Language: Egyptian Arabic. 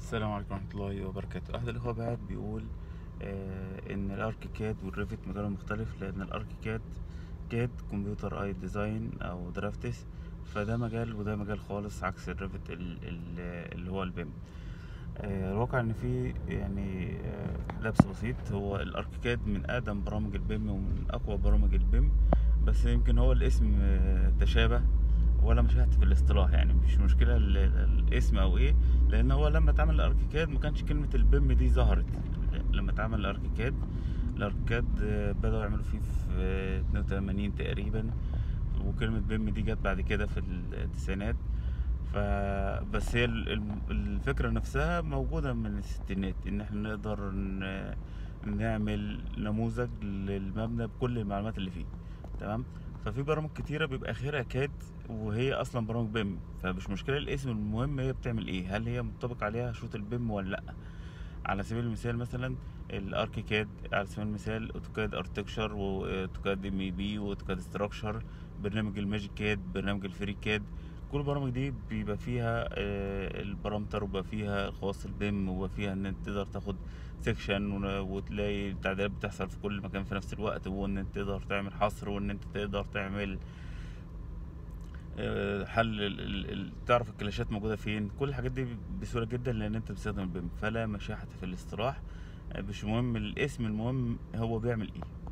السلام عليكم ورحمة الله وبركاته أحد الإخوة بعت بيقول آه إن الأركيكاد والريفت مجالهم مختلف لأن الأركيكاد كاد كمبيوتر أي ديزاين أو درافتس فده مجال وده مجال خالص عكس الريفت ال- ال- اللي هو البيم آه الواقع إن في يعني آه لبس بسيط هو الأركيكاد من أقدم برامج البيم ومن أقوى برامج البيم بس يمكن هو الاسم آه تشابه ولا مشاهد في الاصطلاح يعني مش مشكلة ال- ال- الاسم أو إيه لان هو لما اتعمل الاركيكاد ما كانش كلمه البيم دي ظهرت لما اتعمل الاركيكاد الاركيكاد آه، بدأوا يعملوا فيه في آه، 82 تقريبا وكلمة بيم دي جت بعد كده في التسعينات فبس هي ال- الم- الفكرة نفسها موجودة من الستينات ان احنا نقدر ن- نعمل نموذج للمبنى بكل المعلومات اللي فيه تمام ففي برامج كتيرة بيبقى اخرها كاد وهي اصلا برامج بيم فمش مشكلة الاسم المهم هي بتعمل ايه هل هي منطبق عليها شروط البيم ولا لا على سبيل المثال مثلا الاركيكاد على سبيل المثال اوتوكاد ارتكشر واوتوكاد ام اي بي واوتوكاد ستراكشر برنامج الماجيك كاد برنامج الفري كاد كل البرامج دي بيبقى فيها آه، البارامتر وبيبقى فيها خواص البيم وبيبقى فيها ان انت تقدر تاخد سيكشن وتلاقي التعديلات بتحصل في كل مكان في نفس الوقت وان انت تقدر تعمل حصر وان انت تقدر تعمل آه، حل ال- ال- ال- تعرف الكلاشات موجودة فين كل الحاجات دي بسهولة جدا لأن أنت بتستخدم البيم فلا مشاحة في الاصطلاح آه، مش مهم الاسم المهم هو بيعمل ايه